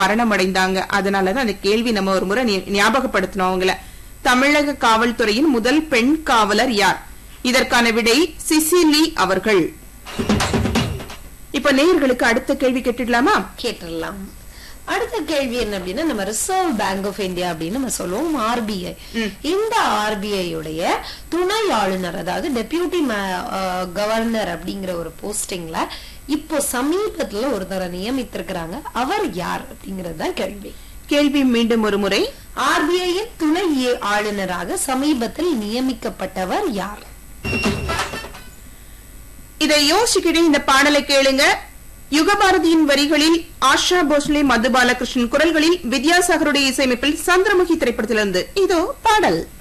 மரணமடைந்தாங்க அதனாலதான் அந்த கேள்வி நம்ம ஒரு முறை ஞா- ஞாபகப்படுத்தணும் அவங்கள தமிழக காவல்துறையின் முதல் பெண் காவலர் யார் இதற்கான விடை சிசிலி அவர்கள் இப்ப நேயர்களுக்கு அடுத்த கேள்வி கேட்டுடலாமா கேட்டுடலாம் அடுத்த கேள்வி என்ன அப்படின்னா நம்ம ரிசர்வ் பேங்க் ஆஃப் இந்தியா அப்படின்னு நம்ம சொல்லுவோம் ஆர்பிஐ இந்த ஆர்பிஐ உடைய துணை ஆளுநர் அதாவது டெபியூட்டி கவர்னர் அப்படிங்கிற ஒரு போஸ்டிங்ல இப்போ சமீபத்துல ஒருத்தரை நியமித்திருக்கிறாங்க அவர் யார் அப்படிங்கிறது தான் கேள்வி கேள்வி மீண்டும் ஒரு முறை ஆர்பிஐயின் துணை ஏ- ஆளுநராக சமீபத்தில் நியமிக்கப்பட்டவர் யார் இதை யோசிக்கிட்டே இந்த பாடலை கேளுங்க யுகபாரதியின் வரிகளில் ஆஷா போஸ்லே மது பாலகிருஷ்ணன் குரல்களில் வித்யாசாகருடைய இசையமைப்பில் சந்திரமுகி திரைப்படத்திலிருந்து இதோ பாடல்